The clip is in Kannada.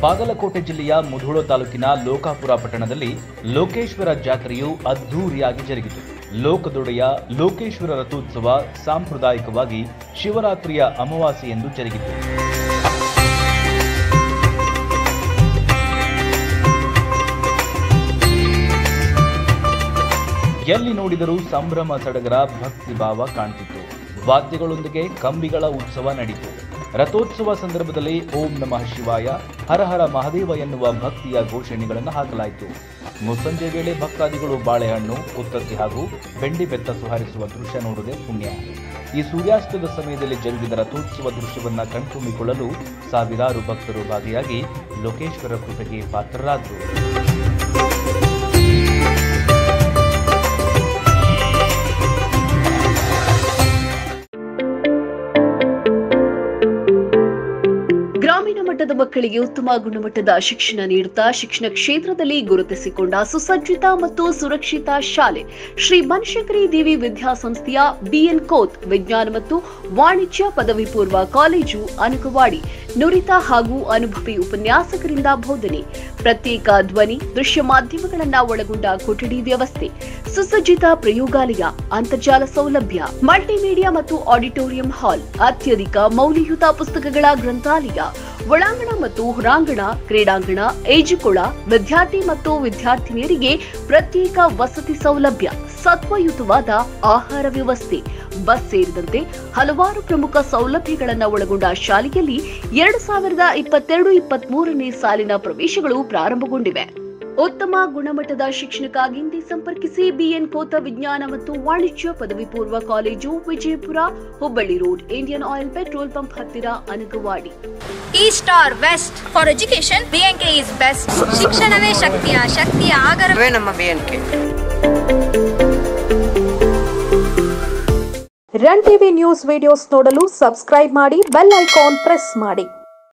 ಬಾಗಲಕೋಟೆ ಜಿಲ್ಲೆಯ ಮುಧೋಳ ತಾಲೂಕಿನ ಲೋಕಾಪುರ ಪಟ್ಟಣದಲ್ಲಿ ಲೋಕೇಶ್ವರ ಜಾತ್ರೆಯು ಅದ್ಧೂರಿಯಾಗಿ ಜರುಗಿತು ಲೋಕದೊಡೆಯ ಲೋಕೇಶ್ವರ ರಥೋತ್ಸವ ಸಾಂಪ್ರದಾಯಿಕವಾಗಿ ಶಿವರಾತ್ರಿಯ ಅಮಾವಾಸ್ಯೆಯಂದು ಜರುಗಿತು ಎಲ್ಲಿ ನೋಡಿದರೂ ಸಂಭ್ರಮ ಸಡಗರ ಭಕ್ತಿ ಭಾವ ಕಾಣ್ತಿತ್ತು ವಾದ್ಯಗಳೊಂದಿಗೆ ಕಂಬಿಗಳ ಉತ್ಸವ ನಡೆಯಿತು ರಥೋತ್ಸವ ಸಂದರ್ಭದಲ್ಲಿ ಓಂ ನಮಃ ಶಿವಾಯ ಹರ ಹರ ಮಹಾದೇವ ಎನ್ನುವ ಭಕ್ತಿಯ ಘೋಷಣೆಗಳನ್ನು ಹಾಕಲಾಯಿತು ಮುಸ್ಸಂಜೆ ವೇಳೆ ಭಕ್ತಾದಿಗಳು ಬಾಳೆಹಣ್ಣು ಉತ್ತತ್ತಿ ಹಾಗೂ ಬೆಂಡಿ ಬೆತ್ತ ಸುಹಾರಿಸುವ ದೃಶ್ಯ ನೋಡುವುದೇ ಪುಣ್ಯ ಈ ಸೂರ್ಯಾಸ್ತದ ಸಮಯದಲ್ಲಿ ಜರುಗಿದ ರಥೋತ್ಸವ ದೃಶ್ಯವನ್ನ ಕಣ್ತುಂಬಿಕೊಳ್ಳಲು ಸಾವಿರಾರು ಭಕ್ತರು ಭಾಗಿಯಾಗಿ ಲೋಕೇಶ್ವರ ಕೃಪೆಗೆ ಪಾತ್ರರಾದರು ಗ್ರಾಮೀಣ ಮಟ್ಟದ ಮಕ್ಕಳಿಗೆ ಉತ್ತಮ ಗುಣಮಟ್ಟದ ಶಿಕ್ಷಣ ನೀಡುತ್ತಾ ಶಿಕ್ಷಣ ಕ್ಷೇತ್ರದಲ್ಲಿ ಗುರುತಿಸಿಕೊಂಡ ಸುಸಜ್ಜಿತ ಮತ್ತು ಸುರಕ್ಷಿತ ಶಾಲೆ ಶ್ರೀ ಬನಶಂಕರಿ ದೇವಿ ವಿದ್ಯಾಸಂಸ್ಥೆಯ ಬಿಎನ್ ಕೋತ್ ವಿಜ್ಞಾನ ಮತ್ತು ವಾಣಿಜ್ಯ ಪದವಿ ಪೂರ್ವ ಕಾಲೇಜು ಅನಕವಾಡಿ ನುರಿತ ಹಾಗೂ ಅನುಭವಿ ಉಪನ್ಯಾಸಕರಿಂದ ಬೋಧನೆ ಪ್ರತ್ಯೇಕ ಧ್ವನಿ ದೃಶ್ಯ ಮಾಧ್ಯಮಗಳನ್ನ ಒಳಗೊಂಡ ಕೊಠಡಿ ವ್ಯವಸ್ಥೆ ಸುಸಜ್ಜಿತ ಪ್ರಯೋಗಾಲಯ ಅಂತರ್ಜಾಲ ಸೌಲಭ್ಯ ಮಲ್ಟಿಮೀಡಿಯಾ ಮತ್ತು ಆಡಿಟೋರಿಯಂ ಹಾಲ್ ಅತ್ಯಧಿಕ ಮೌಲ್ಯಯುತ ಪುಸ್ತಕಗಳ ಗ್ರಂಥಾಲಯ ಒಳಾಂಗಣ ಮತ್ತು ಹೊರಾಂಗಣ ಕ್ರೀಡಾಂಗಣ ಈಜುಕೊಳ ವಿದ್ಯಾರ್ಥಿ ಮತ್ತು ವಿದ್ಯಾರ್ಥಿನಿಯರಿಗೆ ಪ್ರತ್ಯೇಕ ವಸತಿ ಸೌಲಭ್ಯ ಸತ್ವಯುತವಾದ ಆಹಾರ ವ್ಯವಸ್ಥೆ ಬಸ್ ಸೇರಿದಂತೆ ಹಲವಾರು ಪ್ರಮುಖ ಸೌಲಭ್ಯಗಳನ್ನು ಒಳಗೊಂಡ ಶಾಲೆಯಲ್ಲಿ ಎರಡು ಸಾವಿರದ ಇಪ್ಪತ್ತೆರಡು ಇಪ್ಪತ್ತ್ ಮೂರನೇ ಸಾಲಿನ ಪ್ರವೇಶಗಳು ಪ್ರಾರಂಭಗೊಂಡಿವೆ ಉತ್ತಮ ಗುಣಮಟ್ಟದ ಶಿಕ್ಷಣಕ್ಕಾಗಿ ಹಿಂದೆ ಸಂಪರ್ಕಿಸಿ ಬಿಎನ್ ಕೋತ ವಿಜ್ಞಾನ ಮತ್ತು ವಾಣಿಜ್ಯ ಪದವಿ ಪೂರ್ವ college Vijayapura Hubballi road Indian oil petrol pump ಹತ್ತಿರ Anagawadi east or west for education BNK is best ಶಿಕ್ಷಣವೇ ಶಕ್ತಿಯ ಶಕ್ತಿಯ ಆಗರ ಅವೇ ನಮ್ಮ B N K run TV news videos ನೋಡಲು ಸಬ್ಸ್ಕ್ರೈಬ್ ಮಾಡಿ ಬೆಲ್ ಐಕಾನ್ ಪ್ರೆಸ್ ಮಾಡಿ